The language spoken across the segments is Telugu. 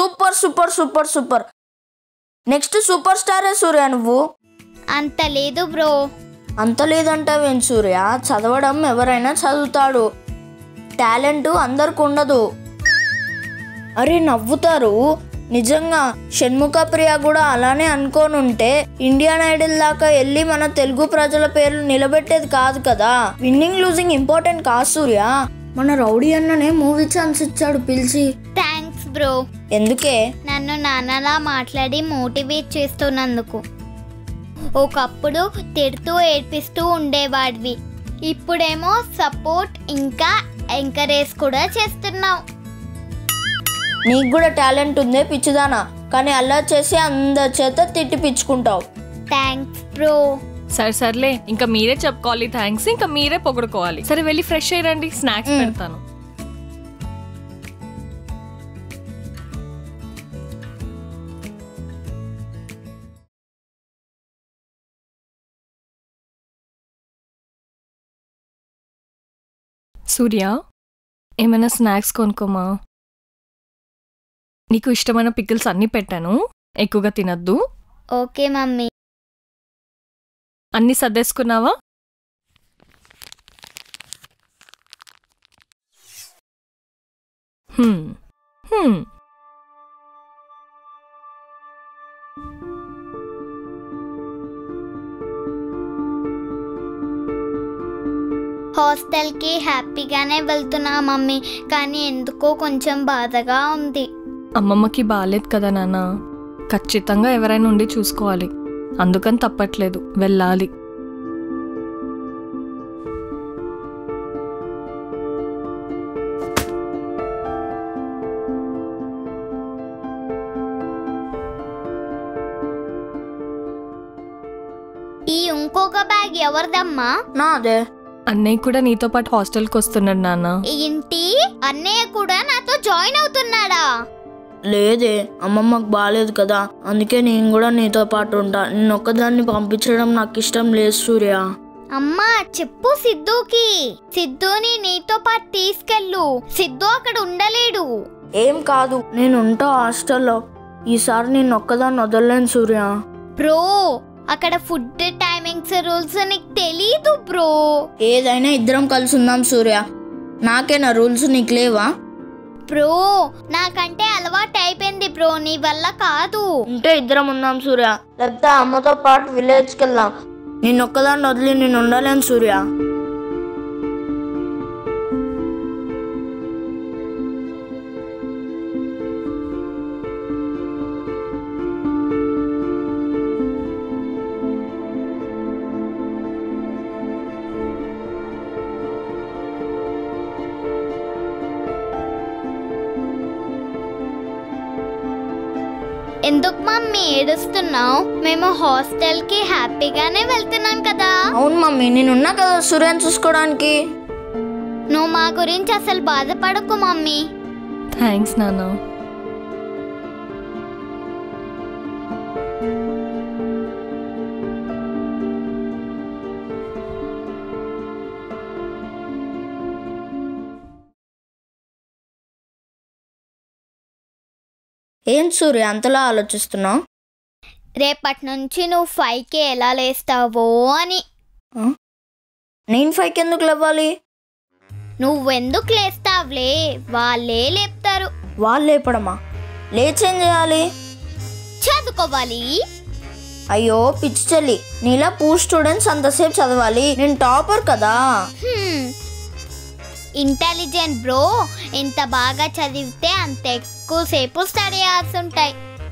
Super super super super next super స్టారే సూర్య నువ్వు అంత లేదు బ్రో అంత లేదంటావేం సూర్య చదవడం ఎవరైనా చదువుతాడు టాలెంట్ అందరికి ఉండదు అరే నవ్వుతారు నిజంగా షణ్ముఖ ప్రియ కూడా అలానే అనుకోని ఉంటే ఇండియన్ ఐడల్ దాకా వెళ్ళి మన తెలుగు ప్రజల పేర్లు నిలబెట్టేది కాదు కదా విన్నింగ్ లూజింగ్ ఇంపార్టెంట్ కాదు సూర్య మన రౌడీ అన్ననే మూవీ ఛాన్స్ ఇచ్చాడు పిలిచి థ్యాంక్స్ బ్రో ఎందుకే నన్ను నాన్నలా మాట్లాడి మోటివేట్ చేస్తున్నందుకు ఒకప్పుడు తిడుతూ ఏడ్పిస్తూ ఉండేవాడివి ఇప్పుడేమో సపోర్ట్ ఇంకా ఎంకరేజ్ కూడా చేస్తున్నావు నీకు కూడా టాలెంట్ ఉందే పిచ్చిదానా కానీ అలా చేసి అందరి చేత తిట్టి పిచ్చుకుంటావు థ్యాంక్స్ బ్రో సరే సర్లే ఇంకా మీరే చెప్పుకోవాలి థ్యాంక్స్ ఇంకా మీరే పొగడుకోవాలి సరే వెళ్ళి ఫ్రెష్ అయ్యండి స్నాక్స్ పెడతాను సూర్య ఏమైనా స్నాక్స్ కొనుక్కోమా నీకు ఇష్టమైన పికిల్స్ అన్నీ పెట్టాను ఎక్కువగా తినద్దు ఓకే మమ్మీ అన్నీ సర్దేసుకున్నావా హ్మ్. హ్మ్. హాస్టల్కి హ్యాపీగానే వెళ్తున్నా మమ్మీ కానీ ఎందుకో కొంచెం బాధగా ఉంది అమ్మమ్మకి బాగాలేదు కదా నాన్న ఖచ్చితంగా ఎవరైనా ఉండి చూసుకోవాలి అందుకని తప్పట్లేదు వెళ్ళాలి ఈ ఇంకొక బ్యాగ్ ఎవరిదమ్మా నాదే అన్నయ్య కూడా నీతో పాటు హాస్టల్కి వస్తున్నాడు నాన్న ఏంటి అన్నయ్య కూడా నాతో జాయిన్ అవుతున్నాడా లేదే అమ్మమ్మకు బాగాలేదు కదా అందుకే నేను కూడా నీతో పాటు ఉంటా నేను ఒక్కదాన్ని పంపించడం నాకు ఇష్టం లేదు సూర్య అమ్మా చెప్పు సిద్ధుకి సిద్ధుని నీతో పాటు తీసుకెళ్ళు సిద్ధు అక్కడ ఉండలేడు ఏం కాదు నేను ఉంటా హాస్టల్లో ఈసారి నేను ఒక్కదాన్ని వదలలేను సూర్య బ్రో అక్కడ ఫుడ్ టైమింగ్స్ రూల్స్ నీకు తెలీదు బ్రో ఏదైనా ఇద్దరం కలిసి ఉందాం సూర్య నాకేనా రూల్స్ నీకు లేవా బ్రో నాకంటే అలవాటు అయిపోయింది బ్రో నీ వల్ల కాదు ఉంటే ఇద్దరం ఉందాం సూర్య లేకపోతే అమ్మతో పాటు విలేజ్కి వెళ్దాం నేను ఒక్కదాన్ని వదిలి నేను ఉండలేను సూర్య ఎందుకు మమ్మీ ఏడుస్తున్నావు మేము హాస్టల్ కి హ్యాపీగానే వెళ్తున్నాం కదా అవును మమ్మీ నేను ఉన్నా కదా సూర్యని చూసుకోవడానికి నువ్వు మా గురించి అసలు బాధపడకు మమ్మీ థ్యాంక్స్ నాన్న ఏం సూర్య అంతలా ఆలోచిస్తున్నావు రేపటి నుంచి నువ్వు ఫైవ్ కి ఎలా లేస్తావో అని నేను ఫైవ్కి ఎందుకు లేవాలి నువ్వెందుకు లేస్తావులే వాళ్ళే లేపుతారు వాళ్ళు లేపడమా లేచేం చేయాలి చదువుకోవాలి అయ్యో పిచ్చి చెల్లి నీలా పూర్ స్టూడెంట్స్ అంతసేపు చదవాలి నేను టాపర్ కదా ఇంటెలిజెంట్ బ్రో ఎంత బాగా చదివితే అంత ఎక్కువసేపు స్టడీ అవర్స్ ఉంటాయి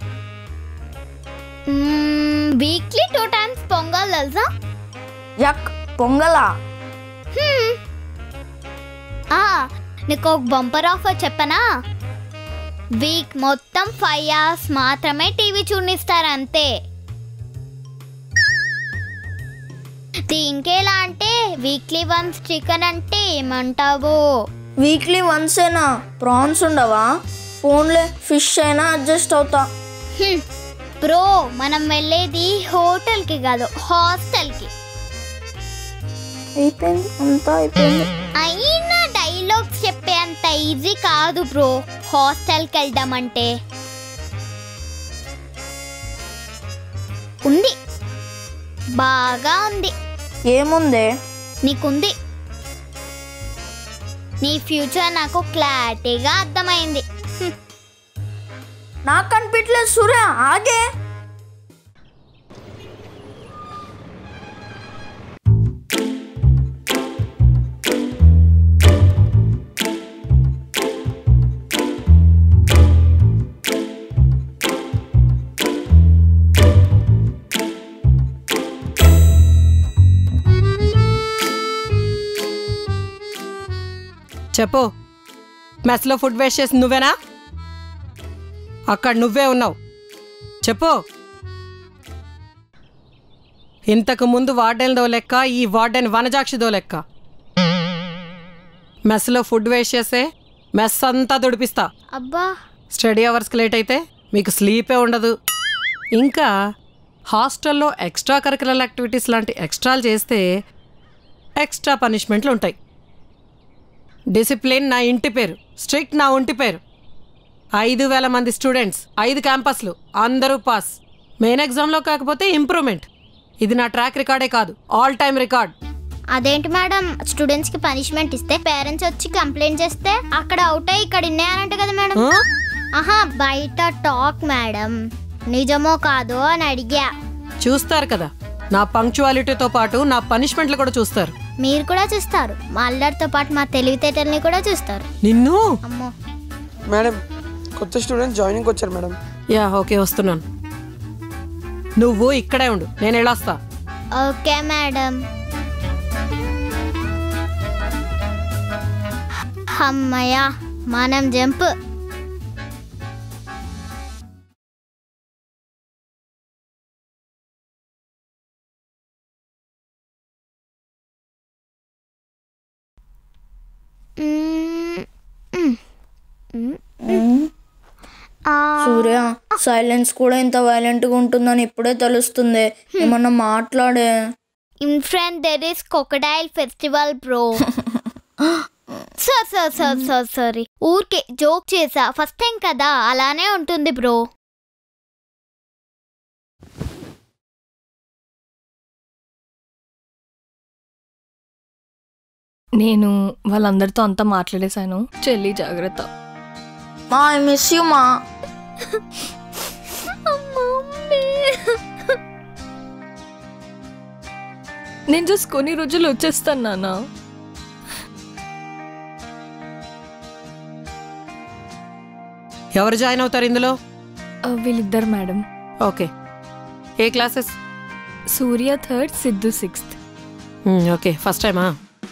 వీక్లీ టూ టైమ్స్ పొంగల్ తెలుసా యక్ పొంగలా Hmm. ఆ, నీకు ఒక బంపర్ ఆఫర్ చెప్పనా వీక్ మొత్తం ఫైవ్ అవర్స్ మాత్రమే టీవీ చూడనిస్తారు అంతే దీనికేలా అంటే వీక్లీ వన్స్ చికెన్ అంటే ఏమంటావు వీక్లీ వన్సేనా ప్రాన్స్ ఉండవా ఫోన్లే ఫిష్ అయినా అడ్జస్ట్ అవుతా హ్మ్. బ్రో మనం వెళ్ళేది హోటల్కి కాదు హాస్టల్కి అయిపోయింది అంతా అయిపోయింది అయినా డైలాగ్స్ చెప్పే అంత ఈజీ కాదు బ్రో హాస్టల్కి వెళ్దామంటే ఉంది బాగా ఉంది ఏముందే నీకుంది నీ ఫ్యూచర్ నాకు క్లారిటీగా అర్థమైంది హ్మ్. నాకు కనిపించలేదు సూర్య ఆగే చెప్పు మెస్లో ఫుడ్ వేస్ట్ చేసి నువ్వేనా అక్కడ నువ్వే ఉన్నావు చెప్పు ఇంతకు ముందు వార్డెన్దో లెక్క ఈ వార్డెన్ వనజాక్షిదో లెక్క మెస్లో ఫుడ్ వేస్ట్ చేస్తే మెస్ అంతా దుడిపిస్తా అబ్బా స్టడీ అవర్స్కి లేట్ అయితే మీకు స్లీపే ఉండదు ఇంకా హాస్టల్లో ఎక్స్ట్రా కరికులర్ యాక్టివిటీస్ లాంటి ఎక్స్ట్రాలు చేస్తే ఎక్స్ట్రా పనిష్మెంట్లు ఉంటాయి డిసిప్లిన్ నా ఇంటి పేరు స్ట్రిక్ట్ నా ఒంటి పేరు ఐదు వేల మంది స్టూడెంట్స్ ఐదు క్యాంపస్లు అందరూ పాస్ మెయిన్ ఎగ్జామ్లో కాకపోతే ఇంప్రూవ్మెంట్ ఇది నా ట్రాక్ రికార్డే కాదు ఆల్ టైమ్ రికార్డ్ అదేంటి మేడం స్టూడెంట్స్ కి పనిష్మెంట్ ఇస్తే పేరెంట్స్ వచ్చి కంప్లైంట్ చేస్తే అక్కడ అవుట్ అయ్యి ఇక్కడ ఇన్నాయంట కదా మేడం ఆహా బయట టాక్ మేడం నిజమో కాదో అని అడిగా చూస్తారు కదా నా పంక్చువాలిటీతో పాటు నా పనిష్మెంట్లు కూడా చూస్తారు మీరు కూడా చూస్తారు మా అల్లరితో పాటు మా తెలివితేటల్ని కూడా చూస్తారు నిన్ను అమ్మో మేడం కొత్త స్టూడెంట్ జాయినింగ్ వచ్చారు మేడం యా ఓకే వస్తున్నాను నువ్వు ఇక్కడే ఉండు నేను వెళ్ళొస్తా ఓకే మేడం అమ్మయ్య మనం జంప్ సూర్య సైలెన్స్ కూడా ఇంత వైలెంట్గా ఉంటుందని ఇప్పుడే తెలుస్తుంది ఏమన్నా మాట్లాడే in front there is crocodile festival bro sir sir sir sir sorry ఊరికే జోక్ చేసా ఫస్ట్ టైం కదా అలానే ఉంటుంది బ్రో నేను వాళ్ళందరితో అంతా మాట్లాడేశాను చెల్లి జాగ్రత్త మా ఐ మిస్ యూ మా నేను జస్ట్ కొన్ని రోజులు వచ్చేస్తాను నాన్న ఎవరు జాయిన్ అవుతారు ఇందులో ఆ, వీళ్ళిద్దరు madam okay A classes Surya third Siddhu sixth okay first టైమా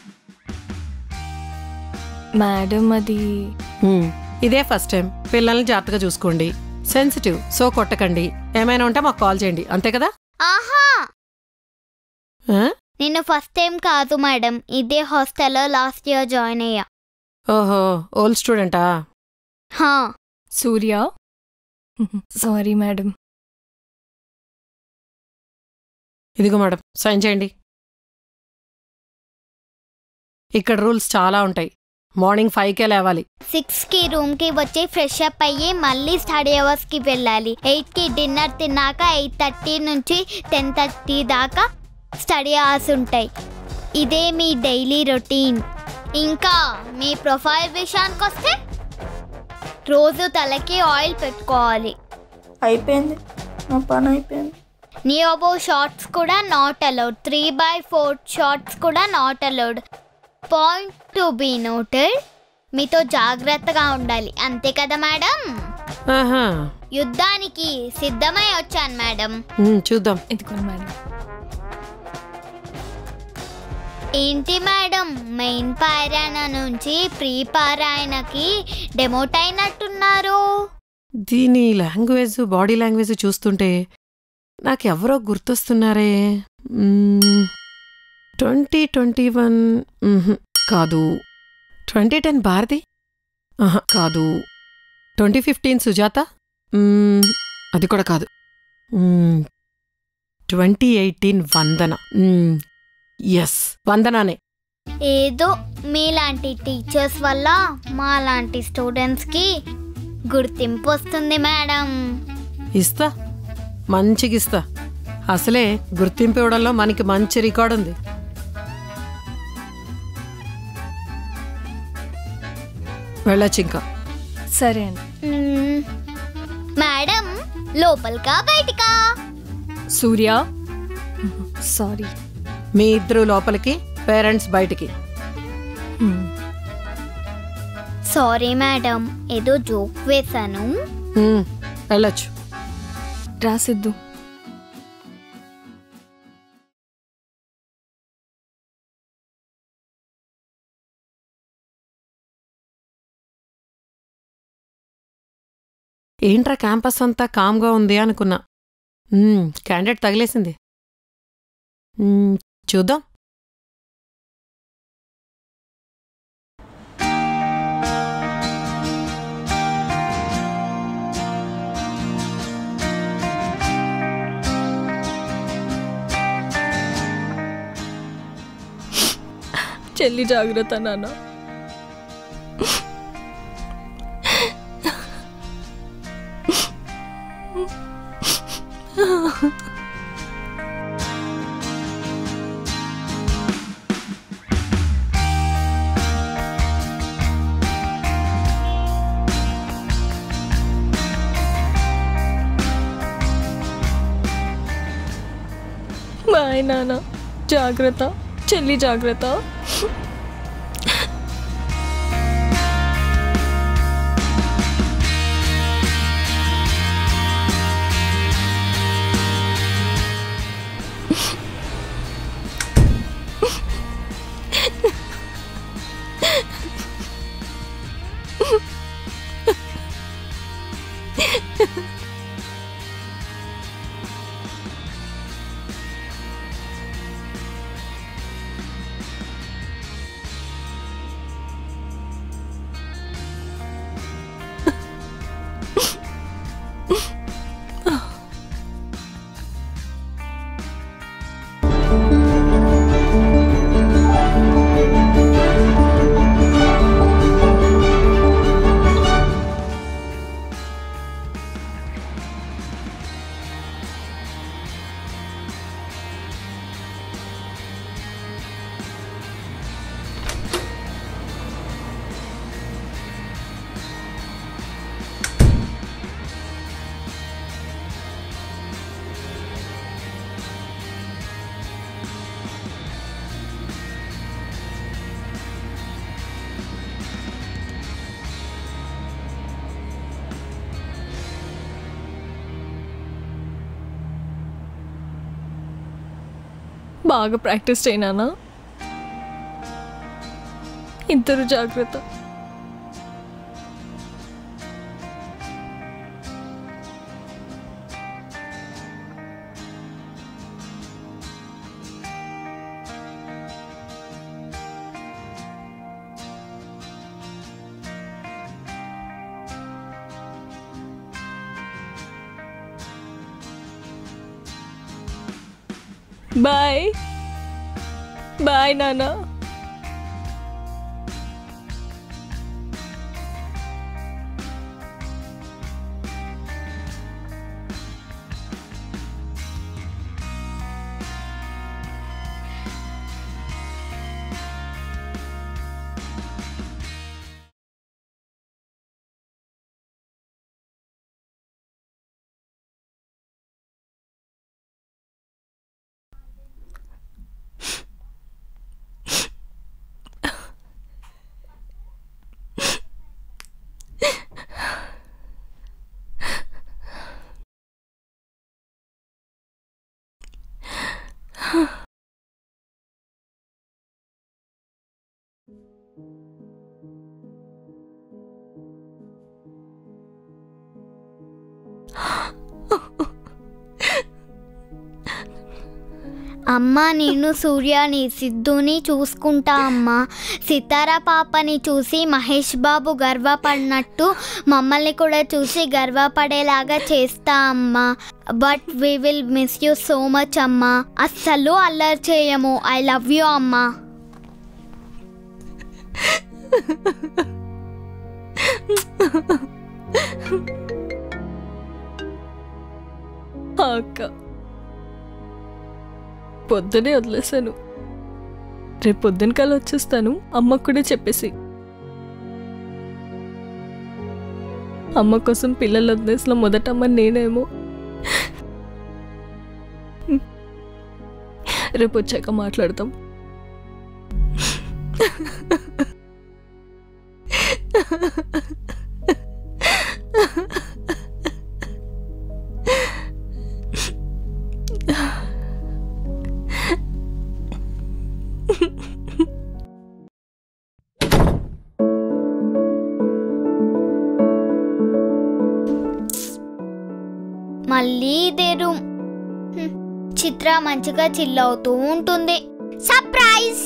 మేడం అది ఇదే ఫస్ట్ టైం పిల్లల్ని జాగ్రత్తగా చూసుకోండి సెన్సిటివ్ సో కొట్టకండి ఏమైనా ఉంటే మాకు కాల్ చేయండి అంతే కదా ఆహా ఆ? నేను ఫస్ట్ టైం కాదు మేడం ఇదే హాస్టల్లో లాస్ట్ ఇయర్ జాయిన్ అయ్యా ఓహో ఓల్డ్ స్టూడెంటా హా సూర్య సారీ మేడం ఇదిగో మేడం సైన్ చేయండి ఇక్కడ రూల్స్ చాలా ఉంటాయి మార్నింగ్ ఫైవ్కే లేవాలి సిక్స్ కి రూమ్ కి వచ్చి ఫ్రెష్ అప్ అయ్యి మళ్ళీ స్టడీ అవర్స్ కి వెళ్ళాలి ఎయిట్ కి డిన్నర్ తిన్నాక ఎయిట్ థర్టీ నుంచి టెన్ థర్టీ దాకా స్టడీ అవర్స్ ఉంటాయి ఇదే మీ డైలీ రొటీన్ ఇంకా మీ ప్రొఫైల్ విషయానికి వస్తే రోజు తలకి ఆయిల్ పెట్టుకోవాలి అయిపోయింది నా పని అయిపోయింది నియోబో షార్ట్స్ కూడా not allowed three by four shorts కూడా not allowed point to be noted మీతో జాగ్రత్తగా ఉండాలి అంతే కదా మేడం ఆహా యుద్ధానికి సిద్ధమై వచ్చాను మేడం ఉమ్, చూద్దాం ఇదిగోండి మేడం ఏంటి మేడం మెయిన్ పారాయణ నుంచి ప్రీ పారాయణకి డెమోట్ అయినట్టున్నారు దీని లాంగ్వేజ్ బాడీ లాంగ్వేజ్ చూస్తుంటే నాకెవరో గుర్తొస్తున్నారే ట్వంటీ ట్వంటీ వన్ కాదు ట్వంటీ టెన్ భారతి ఆహా, కాదు ట్వంటీ ఫిఫ్టీన్ సుజాత మ్మ్, అది కూడా కాదు ట్వంటీ ఎయిటీన్ వందన ఎస్ వందనానే ఏదో మీలాంటి టీచర్స్ వల్ల మాలాంటి స్టూడెంట్స్కి గుర్తింపు వస్తుంది మేడం ఇస్తా మంచిగిస్తా అసలే గుర్తింపు ఇవ్వడంలో మనకి మంచి రికార్డు ఉంది వెళ్ళొచ్చు ఇంకా సరే అండి మ్మ్. మేడం లోపలికా బయటికా సూర్య సారీ మీ ఇద్దరు లోపలికి పేరెంట్స్ బయటికి సారీ మేడం ఏదో జోక్ వేశాను ఉమ్, వెళ్ళొచ్చు రాసిద్దు ఏంట్రా క్యాంపస్ అంతా కామ్గా ఉంది అనుకున్నా ఉమ్, క్యాండిడేట్ తగిలేసింది ఉమ్, చూద్దాం చెల్లి జాగ్రత్త నాన్న బాయ్ నాన్న జాగ్రత్త చెల్లి జాగ్రత్త బాగా ప్రాక్టీస్ చేయనా ఇద్దరు జాగ్రత్త బాయ్ బాయ్ నానా అమ్మ నేను సూర్యని సిద్ధుని చూసుకుంటా అమ్మా సితారా పాపని చూసి మహేష్ బాబు గర్వపడినట్టు మమ్మల్ని కూడా చూసి గర్వపడేలాగా చేస్తా అమ్మా but we will miss you so much అమ్మా అస్సలు అల్లరి చేయము ఐ లవ్ యూ అమ్మా అక్క పొద్దునే వదిలేశాను రేపు పొద్దున కల్లా వచ్చేస్తాను అమ్మకు కూడా చెప్పేసి అమ్మ కోసం పిల్లలు వదిలేసిన మొదట అమ్మ నేనేమో రేపు వచ్చాక మాట్లాడతాం మళ్ళీ ఇదే రూమ్ హ్మ్. చిత్ర మంచిగా చిల్ అవుతూ ఉంటుంది సర్ప్రైజ్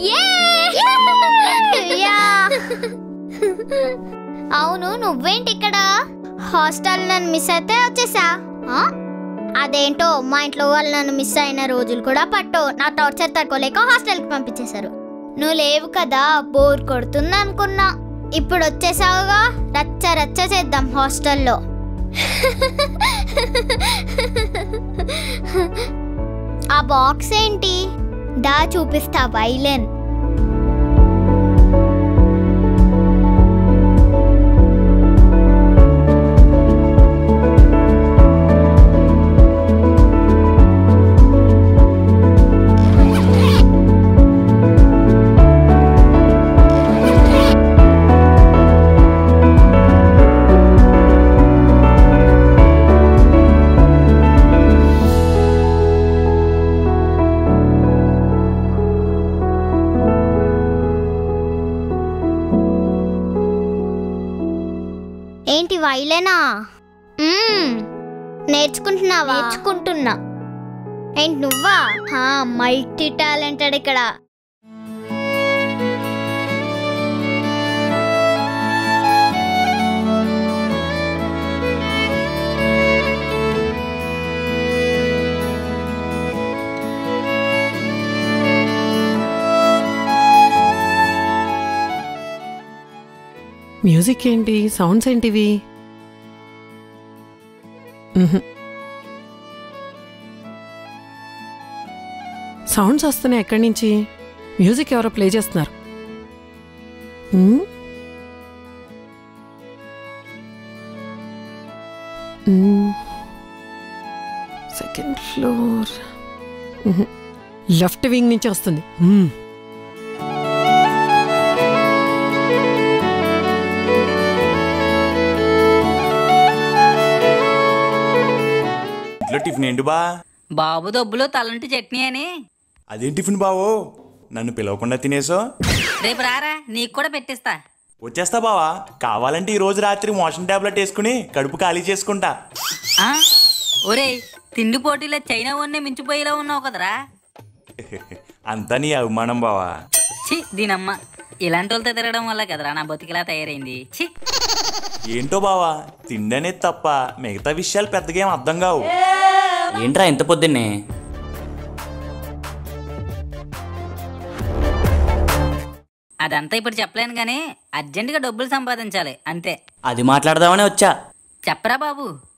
అవును నువ్వేంటి ఇక్కడ హాస్టల్ నన్ను మిస్ అయితే వచ్చేసా ఆ? అదేంటో మా ఇంట్లో వాళ్ళు నన్ను మిస్ అయిన రోజులు కూడా పట్టు నా టార్చర్ తట్టుకోలేక హాస్టల్కి పంపించేశారు నువ్వు లేవు కదా బోర్ కొడుతుంది అనుకున్నా ఇప్పుడు వచ్చేసావుగా రచ్చ రచ్చ చేద్దాం హాస్టల్లో ఆ బాక్స్ ఏంటి దా చూపిస్తా వైలెన్ ఏంటి వైలెనా మ్మ్. నేర్చుకుంటున్నావా నేర్చుకుంటున్నా ఏంటి నువ్వా మల్టీ టాలెంటెడ్ ఇక్కడ మ్యూజిక్ ఏంటి సౌండ్స్ ఏంటివి మ్హూ. సౌండ్స్ వస్తున్నాయి ఎక్కడి నుంచి మ్యూజిక్ ఎవరో ప్లే చేస్తున్నారు మ్? మ్. సెకండ్ ఫ్లోర్ మ్హూ. లెఫ్ట్ వింగ్ నుంచి వస్తుంది మ్. ఇంట్లో టిఫిన్ ఏంటి బా బాబు దొబ్బులో తలంటి చట్నీ అని అదేం టిఫిన్ బావో నన్ను పిలవకుండా తినేసో రేపు రారా నీకు కూడా పెట్టిస్తా వచ్చేస్తా బావా కావాలంటే ఈ రోజు రాత్రి మోషన్ టాబ్లెట్ వేసుకుని కడుపు ఖాళీ చేసుకుంటా ఆ? ఒరేయ్ తిండి పోటీలో చైనా వన్నే మించిపోయేలా ఉన్నావు కదరా అంతా నీ అభిమానం బావా ఛీ దీనమ్మ ఇలాంటి వాళ్ళతో తిరగడం వల్ల కదరా నా బతికిలా తయారైంది ఛీ ఏంటో బావా తిండి అనేది తప్ప మిగతా విషయాలు పెద్దగా ఏం అర్థం కావు ఏంట్రా ఇంత పొద్దున్నే అదంతా ఇప్పుడు చెప్పలేను కానీ అర్జెంటుగా డబ్బులు సంపాదించాలి అంతే అది మాట్లాడదామనే వచ్చా చెప్పరా బాబు